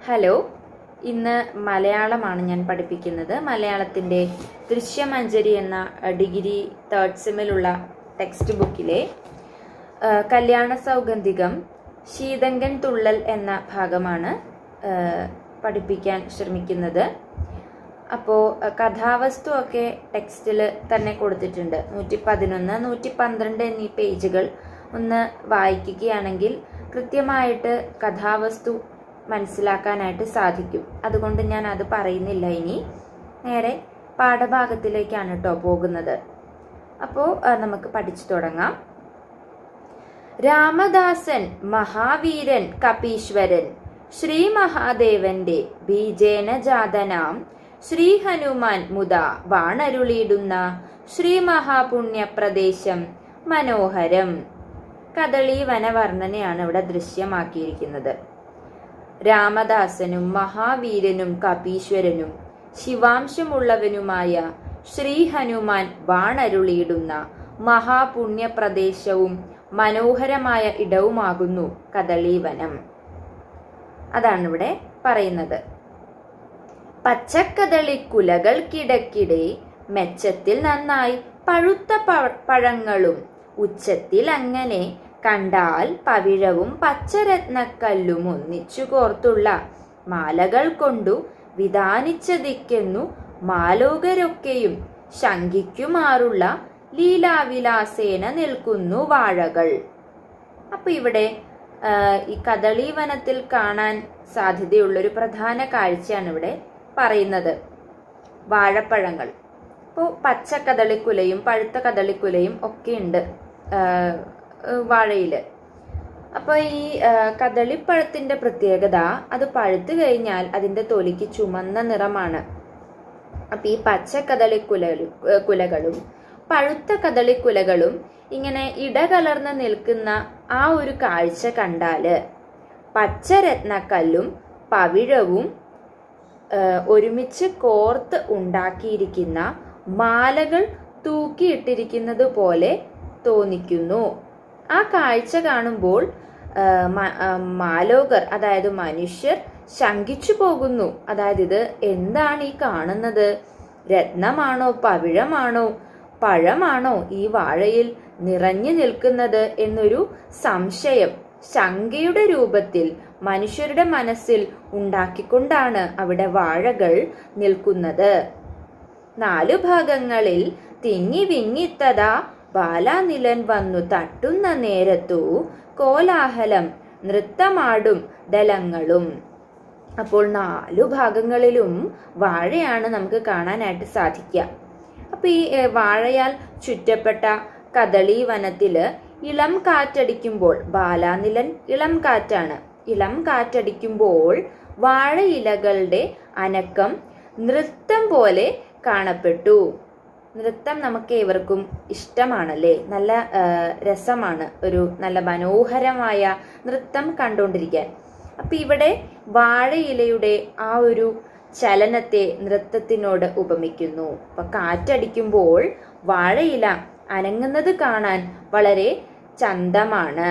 hello ഇന്ന് മലയാളമാണ് ഞാൻ പഠിപ്പിക്കുന്നത് മലയാളത്തിൻ്റെ ദൃശ്യമഞ്ജരി എന്ന അഹ്, ഡിഗ്രി തേർഡ് സെമ്മിലുള്ള ടെക്സ്റ്റ് ബുക്കിലെ അഹ്, കല്യാണ സൗഗന്ധികം ശീതങ്കൻ തുള്ളൽ എന്ന ഭാഗമാണ് അഹ്, പഠിപ്പിക്കാൻ ശ്രമിക്കുന്നത് അപ്പോൾ കഥാവസ്തു ഒക്കെ ടെക്സ്റ്റിൽ തന്നെ കൊടുത്തിട്ടുണ്ട് നൂറ്റി പതിനൊന്ന് നൂറ്റി പന്ത്രണ്ട് എന്നീ പേജുകൾ ഒന്ന് വായിക്കുകയാണെങ്കിൽ കൃത്യമായിട്ട് കഥാവസ്തു മനസ്സിലാക്കാനായിട്ട് സാധിക്കും അതുകൊണ്ട് ഞാൻ അത് പറയുന്നില്ല ഇനി നേരെ പാഠഭാഗത്തിലേക്കാണ് കേട്ടോ പോകുന്നത് അപ്പോൾ നമുക്ക് പഠിച്ചു തുടങ്ങാം രാമദാസൻ മഹാവീരൻ കപീശ്വരൻ ശ്രീ മഹാദേവന്റെ ബീജേന ജാതനാം ശ്രീ ഹനുമാൻ മുത വാണരുളിയിടുന്ന ശ്രീ മഹാപുണ്യപ്രദേശം മനോഹരം കദളി വനവർണ്ണനയാണ് ഇവിടെ ദൃശ്യമാക്കിയിരിക്കുന്നത് രാമദാസനും മഹാവീരനും കപീശ്വരനും ശിവാംശമുള്ളവനുമായ ശ്രീ ഹനുമാൻ വാണരുളിയിടുന്ന മഹാപുണ്യപ്രദേശവും മനോഹരമായ ഇടവുമാകുന്നു കദളീവനം അതാണ് ഇവിടെ പറയുന്നത് പച്ചക്കദളിക്കുലകൾക്കിടക്കിടെ മെച്ചത്തിൽ നന്നായി പഴുത്ത പ- പഴങ്ങളും ഉച്ചത്തിൽ അങ്ങനെ കണ്ടാൽ പവിഴവും പച്ചരത്നക്കല്ലും ഒന്നിച്ചു കോർത്തുള്ള മാലകൾ കൊണ്ടു വിധാനിച്ചതിക്കെന്നു മാലോകരൊക്കെയും ശങ്കിക്കുമാറുള്ള ലീലാവിലാസേന നിൽക്കുന്നു വാഴകൾ അപ്പൊ ഇവിടെ ആ, ഈ കദളി വനത്തിൽ കാണാൻ സാധ്യതയുള്ളൊരു പ്രധാന കാഴ്ചയാണ് ഇവിടെ പറയുന്നത് വാഴപ്പഴങ്ങൾ ഇപ്പോൾ പച്ച കദളിക്കുലയും പഴുത്ത കദളിക്കുലയും ഒക്കെ ഉണ്ട് ആ, വാഴയില് അപ്പൊ ഈ ആ, കദളിപ്പഴത്തിന്റെ പ്രത്യേകത അത് പഴുത്തു കഴിഞ്ഞാൽ അതിന്റെ തൊലിക്ക് ചുമന്ന നിറമാണ് അപ്പൊ ഈ പച്ച കദളിക്കുലകളും കുലകളും പഴുത്ത കദളിക്കുലകളും ഇങ്ങനെ ഇടകലർന്ന് നിൽക്കുന്ന ആ ഒരു കാഴ്ച കണ്ടാല് പച്ചരത്നക്കല്ലും പവിഴവും ആ, ഒരുമിച്ച് കോർത്ത് ഉണ്ടാക്കിയിരിക്കുന്ന മാലകൾ തൂക്കിയിട്ടിരിക്കുന്നത് പോലെ തോന്നിക്കുന്നു ആ കാഴ്ച കാണുമ്പോൾ ആ, മ- ആ, മാലോകർ അതായത് മനുഷ്യർ ശങ്കിച്ചു പോകുന്നു അതായത് ഇത് എന്താണ് ഈ കാണുന്നത് രത്നമാണോ പവിഴമാണോ പഴമാണോ ഈ വാഴയിൽ നിറഞ്ഞു നിൽക്കുന്നത് എന്നൊരു സംശയം ശങ്കയുടെ രൂപത്തിൽ മനുഷ്യരുടെ മനസ്സിൽ ഉണ്ടാക്കിക്കൊണ്ടാണ് അവിടെ വാഴകൾ നിൽക്കുന്നത് നാലു ഭാഗങ്ങളിൽ തിങ്ങി വിങ്ങിത്തതാ ബാലാനിലൻ വന്നു തട്ടുന്ന നേരത്തു കോലാഹലം നൃത്തമാടും ദലങ്ങളും അപ്പോൾ നാലു ഭാഗങ്ങളിലും വാഴയാണ് നമുക്ക് കാണാനായിട്ട് സാധിക്കുക അപ്പൊ ഈ ഏ, വാഴയാൽ ചുറ്റപ്പെട്ട കദളി വനത്തില് ഇളം കാറ്റടിക്കുമ്പോൾ ബാലാനിലൻ ഇളം കാറ്റാണ് ഇളം കാറ്റടിക്കുമ്പോൾ വാഴയിലകളുടെ അനക്കം നൃത്തം പോലെ കാണപ്പെട്ടു നൃത്തം നമുക്ക് ഏവർക്കും ഇഷ്ടമാണല്ലേ നല്ല ആ, രസമാണ് ഒരു നല്ല മനോഹരമായ നൃത്തം കണ്ടുകൊണ്ടിരിക്കാൻ അപ്പൊ ഇവിടെ വാഴയിലയുടെ ആ ഒരു ചലനത്തെ നൃത്തത്തിനോട് ഉപമിക്കുന്നു അപ്പൊ കാറ്റടിക്കുമ്പോൾ വാഴയില അനങ്ങുന്നത് കാണാൻ വളരെ ചന്തമാണ്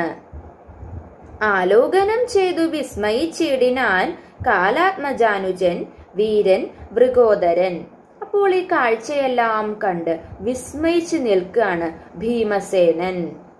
ആലോകനം ചെയ്തു വിസ്മയിച്ചിടിനാൻ കാലാത്മജാനുജൻ വീരൻ മൃഗോദരൻ അപ്പോൾ ഈ കാഴ്ചയെല്ലാം കണ്ട് വിസ്മയിച്ചു നിൽക്കുകയാണ് ഭീമസേനൻ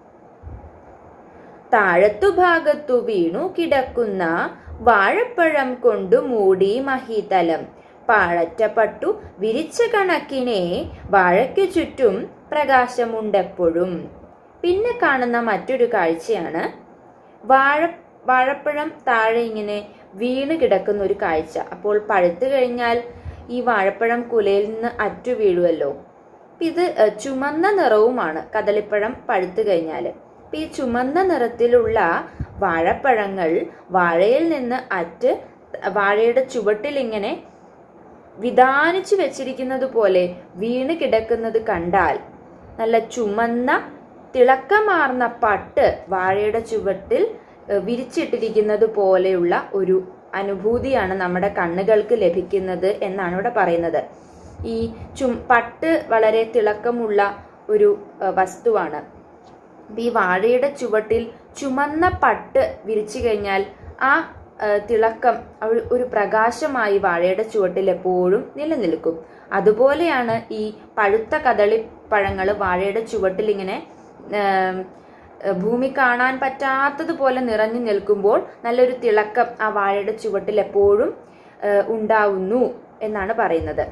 താഴത്തു ഭാഗത്തു വീണു കിടക്കുന്ന വാഴപ്പഴം കൊണ്ടു മൂടി മഹീതലം പാഴറ്റപ്പട്ടു വിരിച്ച കണക്കിനെ വാഴയ്ക്കു ചുറ്റും പ്രകാശമുണ്ടെപ്പോഴും പിന്നെ കാണുന്ന മറ്റൊരു കാഴ്ചയാണ് വാഴ വാഴപ്പഴം താഴെ ഇങ്ങനെ വീണ് കിടക്കുന്ന ഒരു കാഴ്ച അപ്പോൾ പഴുത്തു കഴിഞ്ഞാൽ ഈ വാഴപ്പഴം കുലയിൽ നിന്ന് അറ്റു വീഴുമല്ലോ അപ്പൊ ഇത് ഏഹ്, ചുമന്ന നിറവുമാണ് കദളിപ്പഴം പഴുത്തു കഴിഞ്ഞാൽ അപ്പൊ ഈ ചുമന്ന നിറത്തിലുള്ള വാഴപ്പഴങ്ങൾ വാഴയിൽ നിന്ന് അറ്റ് വാഴയുടെ ചുവട്ടിൽ ഇങ്ങനെ വിധാനിച്ചു വെച്ചിരിക്കുന്നത് പോലെ വീണ് കിടക്കുന്നത് കണ്ടാൽ നല്ല ചുമന്ന തിളക്കമാർന്ന പട്ട് വാഴയുടെ ചുവട്ടിൽ ഏഹ്, വിരിച്ചിട്ടിരിക്കുന്നത് പോലെയുള്ള ഒരു അനുഭൂതിയാണ് നമ്മുടെ കണ്ണുകൾക്ക് ലഭിക്കുന്നത് എന്നാണ് ഇവിടെ പറയുന്നത് ഈ ചും പട്ട് വളരെ തിളക്കമുള്ള ഒരു ഏഹ്, വസ്തുവാണ് അപ്പൊ ഈ വാഴയുടെ ചുവട്ടിൽ ചുമന്ന പട്ട് വിരിച്ചു കഴിഞ്ഞാൽ ആ ആ, തിളക്കം ഒരു- ഒരു പ്രകാശമായി വാഴയുടെ ചുവട്ടിൽ എപ്പോഴും നിലനിൽക്കും അതുപോലെയാണ് ഈ പഴുത്ത കദളിപ്പഴങ്ങൾ വാഴയുടെ ചുവട്ടിൽ ഇങ്ങനെ ആം, ഭൂമി കാണാൻ പറ്റാത്തതുപോലെ നിറഞ്ഞു നിൽക്കുമ്പോൾ നല്ലൊരു തിളക്കം ആ വാഴയുടെ ചുവട്ടിൽ എപ്പോഴും ആ, ഉണ്ടാവുന്നു എന്നാണ് പറയുന്നത്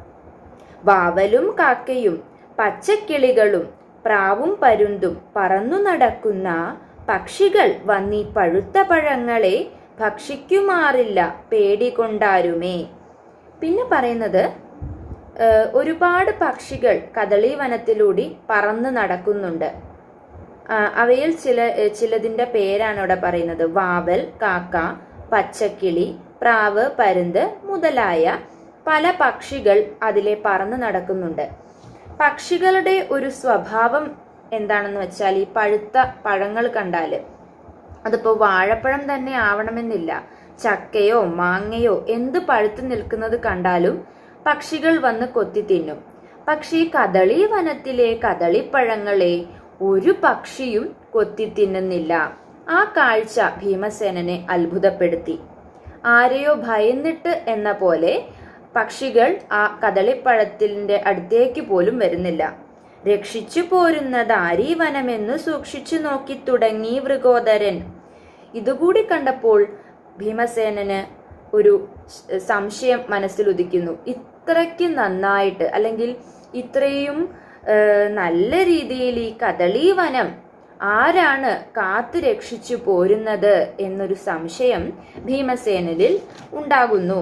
വാവലും കാക്കയും പച്ചക്കിളികളും പ്രാവും പരുന്തും പറന്നു നടക്കുന്ന പക്ഷികൾ വന്നീ പഴുത്ത പഴങ്ങളെ ഭക്ഷിക്കുമാറില്ല പേടികൊണ്ടാരുമേ പിന്നെ പറയുന്നത് ഏഹ്, ഒരുപാട് പക്ഷികൾ കദളി വനത്തിലൂടെ പറന്ന് നടക്കുന്നുണ്ട് ആ, അവയിൽ ചില ഏഹ്, ചിലതിന്റെ പേരാണ് ഇവിടെ പറയുന്നത് വാവൽ കാക്ക പച്ചക്കിളി പ്രാവ് പരുന്ത് മുതലായ പല പക്ഷികൾ അതിലെ പറന്ന് നടക്കുന്നുണ്ട് പക്ഷികളുടെ ഒരു സ്വഭാവം എന്താണെന്ന് വെച്ചാൽ ഈ പഴുത്ത പഴങ്ങൾ കണ്ടാല് അതിപ്പോ വാഴപ്പഴം തന്നെ ആവണമെന്നില്ല ചക്കയോ മാങ്ങയോ എന്ത് പഴുത്തു നിൽക്കുന്നത് കണ്ടാലും പക്ഷികൾ വന്ന് കൊത്തി തിന്നും പക്ഷേ ഈ കദളി വനത്തിലെ കദളിപ്പഴങ്ങളെ ഒരു പക്ഷിയും കൊത്തി തിന്നുന്നില്ല ആ കാഴ്ച ഭീമസേനനെ അത്ഭുതപ്പെടുത്തി ആരെയോ ഭയന്നിട്ട് എന്ന പോലെ പക്ഷികൾ ആ കദളിപ്പഴത്തിന്റെ അടുത്തേക്ക് പോലും വരുന്നില്ല രക്ഷിച്ചു പോരുന്നത് ആരീ വനമെന്ന് സൂക്ഷിച്ചു നോക്കി തുടങ്ങി വൃഗോദരൻ ഇതുകൂടി കണ്ടപ്പോൾ ഭീമസേനന് ഒരു സ് സംശയം മനസ്സിൽ ഉദിക്കുന്നു ഇത്രയ്ക്ക് നന്നായിട്ട് അല്ലെങ്കിൽ ഇത്രയും ഏഹ്, നല്ല രീതിയിൽ ഈ കദളി വനം ആരാണ് കാത്തു രക്ഷിച്ചു പോരുന്നത് എന്നൊരു സംശയം ഭീമസേനനിൽ ഉണ്ടാകുന്നു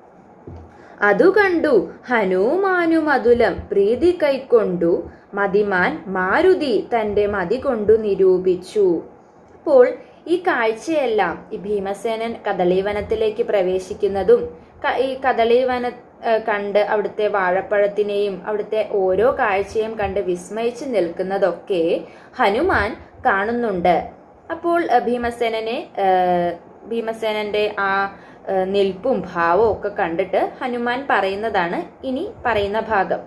അതു കണ്ടു ഹനുമാനുമതുലം പ്രീതി കൈക്കൊണ്ടു മതിമാൻ മാരുതി തന്റെ മതി കൊണ്ടു നിരൂപിച്ചു അപ്പോൾ ഈ കാഴ്ചയെല്ലാം ഈ ഭീമസേനൻ കദളീവനത്തിലേക്ക് പ്രവേശിക്കുന്നതും ക- ഈ കദളീവന ഏഹ് കണ്ട് അവിടുത്തെ വാഴപ്പഴത്തിനെയും അവിടുത്തെ ഓരോ കാഴ്ചയും കണ്ട് വിസ്മയിച്ച് നിൽക്കുന്നതൊക്കെ ഹനുമാൻ കാണുന്നുണ്ട് അപ്പോൾ ഏഹ് ഭീമസേനനെ ഏഹ് ഭീമസേനന്റെ ആ ഏഹ് നിൽപ്പും ഭാവവും ഒക്കെ കണ്ടിട്ട് ഹനുമാൻ പറയുന്നതാണ് ഇനി പറയുന്ന ഭാഗം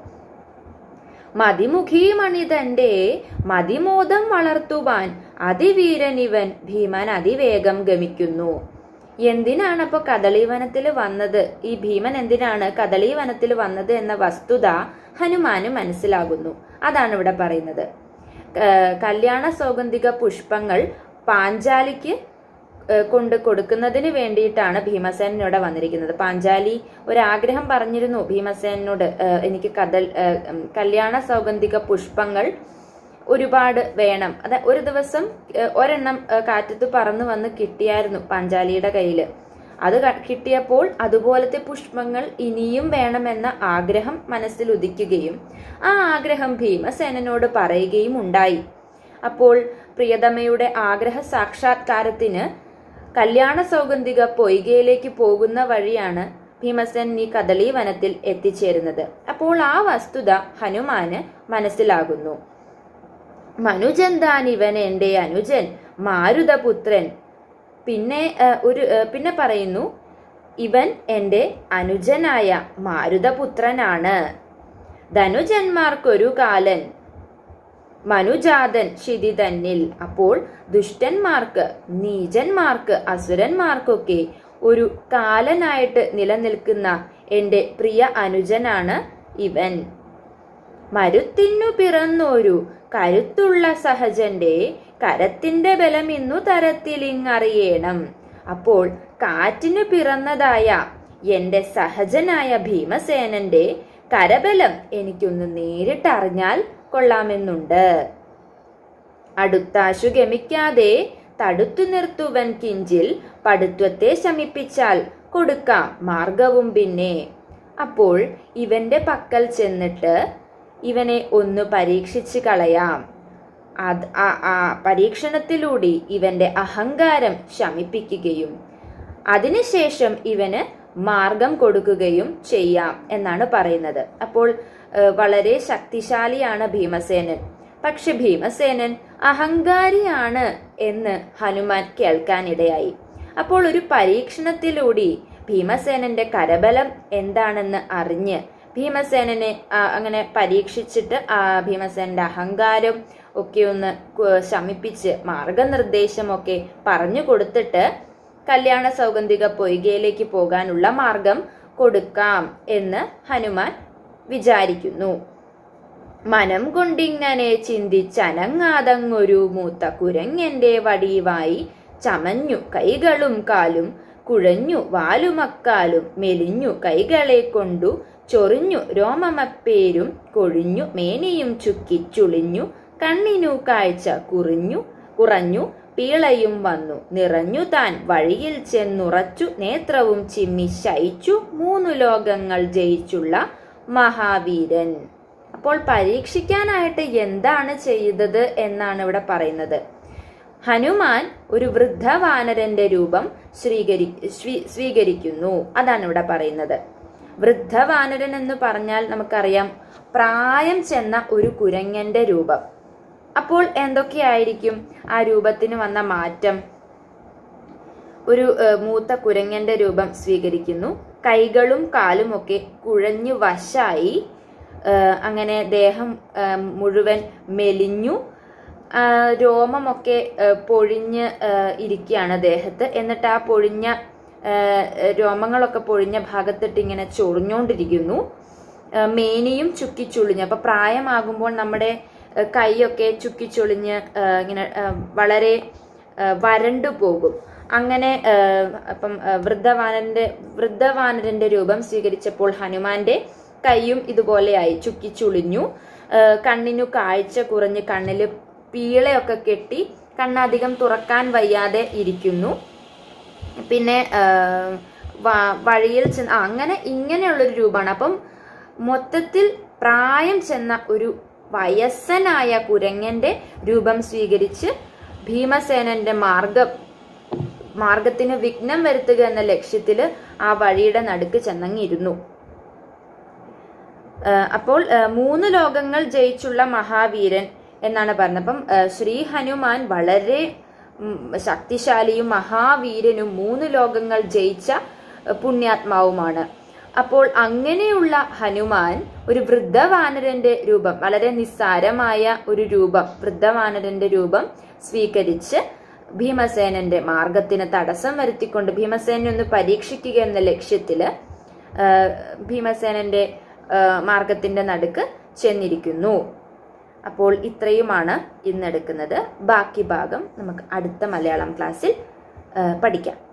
മതിമുഖി മണിതന്റെ മതിമോദം വളർത്തുവാൻ അതിവീരനിവൻ ഭീമൻ അതിവേഗം ഗമിക്കുന്നു എന്തിനാണ് അപ്പൊ കദളീവനത്തിൽ വന്നത് ഈ ഭീമൻ എന്തിനാണ് കദളീവനത്തിൽ വന്നത് എന്ന വസ്തുത ഹനുമാന് മനസ്സിലാകുന്നു അതാണ് ഇവിടെ പറയുന്നത് ഏഹ് കല്യാണ സൗഗന്ധിക പുഷ്പങ്ങൾ പാഞ്ചാലിക്ക് ഏഹ് കൊണ്ട് കൊടുക്കുന്നതിന് വേണ്ടിയിട്ടാണ് ഭീമസേനൻ ഇവിടെ വന്നിരിക്കുന്നത് പാഞ്ചാലി ഒരാഗ്രഹം പറഞ്ഞിരുന്നു ഭീമസേനോട് ഏഹ് എനിക്ക് കദൽ ഏഹ് ഉം, കല്യാണ സൗഗന്ധിക പുഷ്പങ്ങൾ ഒരുപാട് വേണം അത് ഒരു ദിവസം ഏഹ് ഒരെണ്ണം ഏഹ് കാറ്റത്ത് പറന്നു വന്ന് കിട്ടിയായിരുന്നു പാഞ്ചാലിയുടെ കയ്യിൽ അത് ക- കിട്ടിയപ്പോൾ അതുപോലത്തെ പുഷ്പങ്ങൾ ഇനിയും വേണമെന്ന ആഗ്രഹം മനസ്സിൽ ഉദിക്കുകയും ആ ആഗ്രഹം ഭീമസേനനോട് പറയുകയും ഉണ്ടായി അപ്പോൾ പ്രിയതമയുടെ ആഗ്രഹ സാക്ഷാത്കാരത്തിന് കല്യാണ സൗഗന്ധിക പൊയ്കയിലേക്ക് പോകുന്ന വഴിയാണ് ഭീമസേൻ ഈ കദളി വനത്തിൽ എത്തിച്ചേരുന്നത് അപ്പോൾ ആ വസ്തുത ഹനുമാന് മനസ്സിലാകുന്നു മനുജന്താൻ ഇവൻ എന്റെ അനുജൻ മാരുതപുത്രൻ പിന്നെ ഏഹ്, ഒരു ഏഹ്, പിന്നെ പറയുന്നു ഇവൻ എന്റെ അനുജനായ മാരുതപുത്രനാണ് ധനുജന്മാർക്കൊരു കാലൻ മനുജാതൻ ക്ഷിതി തന്നിൽ അപ്പോൾ ദുഷ്ടന്മാർക്ക് നീചന്മാർക്ക് അസുരന്മാർക്കൊക്കെ ഒരു കാലനായിട്ട് നിലനിൽക്കുന്ന എന്റെ പ്രിയ അനുജനാണ് ഇവൻ മരുത്തിനു പിറന്നൊരു കരുത്തുള്ള സഹജന്റെ കരത്തിന്റെ ബലം ഇന്നു തരത്തിലിങ്ങറിയണം അപ്പോൾ കാറ്റിനു പിറന്നതായ എന്റെ സഹജനായ ഭീമസേനന്റെ കരബലം എനിക്കൊന്ന് നേരിട്ടറിഞ്ഞാൽ കൊള്ളാമെന്നുണ്ട് അടുത്താശു ഗമിക്കാതെ തടുത്തു നിർത്തുവൻ കിഞ്ചിൽ പടുത്വത്തെ ശമിപ്പിച്ചാൽ കൊടുക്കാം മാർഗവും പിന്നെ അപ്പോൾ ഇവന്റെ പക്കൽ ചെന്നിട്ട് ഇവനെ ഒന്ന് പരീക്ഷിച്ച് കളയാം അത് ആ ആ പരീക്ഷണത്തിലൂടെ ഇവന്റെ അഹങ്കാരം ശമിപ്പിക്കുകയും അതിനുശേഷം ഇവന് മാർഗം കൊടുക്കുകയും ചെയ്യാം എന്നാണ് പറയുന്നത് അപ്പോൾ ഏഹ്, വളരെ ശക്തിശാലിയാണ് ഭീമസേനൻ പക്ഷെ ഭീമസേനൻ അഹങ്കാരിയാണ് എന്ന് ഹനുമാൻ കേൾക്കാനിടയായി അപ്പോൾ ഒരു പരീക്ഷണത്തിലൂടെ ഭീമസേനന്റെ കരബലം എന്താണെന്ന് അറിഞ്ഞ് ഭീമസേനനെ ആ, അങ്ങനെ പരീക്ഷിച്ചിട്ട് ആ ഭീമസേനന്റെ അഹങ്കാരം ഒക്കെ ഒന്ന് കു- ശമിപ്പിച്ച് മാർഗനിർദ്ദേശമൊക്കെ പറഞ്ഞു കൊടുത്തിട്ട് കല്യാണ സൗഗന്ധിക പൊയ്കയിലേക്ക് പോകാനുള്ള മാർഗം കൊടുക്കാം എന്ന് ഹനുമാൻ വിചാരിക്കുന്നു മനം കൊണ്ടിങ്ങനെ ചിന്തിച്ചനങ്ങാതങ്ങൊരു മൂത്ത കുരങ്ങന്റെ വടിവായി ചമഞ്ഞു കൈകളും കാലും കുഴഞ്ഞു വാലുമക്കാലും മെലിഞ്ഞു കൈകളെ കൊണ്ടു ചൊറിഞ്ഞു രോമമപ്പേരും കൊഴിഞ്ഞു മേനിയും ചുക്കിച്ചുളിഞ്ഞു കണ്ണിനു കാഴ്ച കുറിഞ്ഞു കുറഞ്ഞു പീളയും വന്നു നിറഞ്ഞു താൻ വഴിയിൽ ചെന്നുറച്ചു നേത്രവും ചിമ്മി ശയിച്ചു മൂന്നു ലോകങ്ങൾ ജയിച്ചുള്ള മഹാവീരൻ അപ്പോൾ പരീക്ഷിക്കാനായിട്ട് എന്താണ് ചെയ്തത് എന്നാണ് ഇവിടെ പറയുന്നത് ഹനുമാൻ ഒരു വൃദ്ധ വാനരന്റെ രൂപം സ്വീകരി സ്വീ- സ്വീകരിക്കുന്നു അതാണ് ഇവിടെ പറയുന്നത് വൃദ്ധ വാനരൻ എന്ന് പറഞ്ഞാൽ നമുക്കറിയാം പ്രായം ചെന്ന ഒരു കുരങ്ങന്റെ രൂപം അപ്പോൾ എന്തൊക്കെയായിരിക്കും ആ രൂപത്തിന് വന്ന മാറ്റം ഒരു ഏഹ്, മൂത്ത കുരങ്ങന്റെ രൂപം സ്വീകരിക്കുന്നു കൈകളും കാലും ഒക്കെ കുഴഞ്ഞു വശായി ഏഹ്, അങ്ങനെ ദേഹം ഏഹ്, മുഴുവൻ മെലിഞ്ഞു ആ, രോമമൊക്കെ ഏഹ്, പൊഴിഞ്ഞ് ഏഹ്, ഇരിക്കുകയാണ് ദേഹത്ത് എന്നിട്ട് ആ പൊഴിഞ്ഞ ഏഹ്, രോമങ്ങളൊക്കെ പൊഴിഞ്ഞ ഭാഗത്തിട്ട് ഇങ്ങനെ ചൊറിഞ്ഞോണ്ടിരിക്കുന്നു ഏഹ്, മേനിയും ചുക്കിച്ചുളിഞ്ഞു അപ്പൊ പ്രായമാകുമ്പോൾ നമ്മുടെ ഏഹ്, കൈയൊക്കെ ചുക്കിച്ചുളിഞ്ഞ് ഏഹ്, ഇങ്ങനെ ഏഹ്, വളരെ ഏഹ്, വരണ്ടു പോകും അങ്ങനെ ഏഹ്, അപ്പം ഏഹ്, വൃദ്ധവാനന്റെ വൃദ്ധവാനരന്റെ രൂപം സ്വീകരിച്ചപ്പോൾ ഹനുമാന്റെ കൈയും ഇതുപോലെയായി ചുക്കിച്ചുളിഞ്ഞു ഏഹ്, കണ്ണിനു കാഴ്ച കുറഞ്ഞ് കണ്ണില് പീളയൊക്കെ കെട്ടി കണ്ണധികം തുറക്കാൻ വയ്യാതെ ഇരിക്കുന്നു പിന്നെ ഏഹ്, വ- വഴിയിൽ ചെന്ന് ആ, അങ്ങനെ ഇങ്ങനെയുള്ളൊരു രൂപമാണ് അപ്പം മൊത്തത്തിൽ പ്രായം ചെന്ന ഒരു വയസ്സനായ കുരങ്ങന്റെ രൂപം സ്വീകരിച്ച് ഭീമസേനന്റെ മാർഗം മാർഗത്തിന് വിഘ്നം വരുത്തുക എന്ന ലക്ഷ്യത്തില് ആ വഴിയുടെ നടുക്ക് ചെന്നങ്ങിരുന്നു ഏഹ് അപ്പോൾ ഏഹ് മൂന്ന് ലോകങ്ങൾ ജയിച്ചുള്ള മഹാവീരൻ എന്നാണ് പറഞ്ഞത് അപ്പം ഏഹ് ശ്രീ ഹനുമാൻ വളരെ ഉം, ശക്തിശാലിയും മഹാവീരനും മൂന്ന് ലോകങ്ങൾ ജയിച്ച ഏഹ് പുണ്യാത്മാവുമാണ് അപ്പോൾ അങ്ങനെയുള്ള ഹനുമാൻ ഒരു വൃദ്ധവാനരന്റെ രൂപം വളരെ നിസ്സാരമായ ഒരു രൂപം വൃദ്ധവാനരന്റെ രൂപം സ്വീകരിച്ച് ഭീമസേനന്റെ മാർഗത്തിന് തടസ്സം വരുത്തിക്കൊണ്ട് ഭീമസേനെ ഒന്ന് പരീക്ഷിക്കുക എന്ന ലക്ഷ്യത്തില് ആഹ് ഭീമസേനന്റെ ആഹ് മാർഗത്തിന്റെ നടുക്ക് ചെന്നിരിക്കുന്നു അപ്പോൾ ഇത്രയുമാണ് ഇന്നെടുക്കുന്നത് ബാക്കി ഭാഗം നമുക്ക് അടുത്ത മലയാളം ക്ലാസ്സിൽ ആഹ് പഠിക്കാം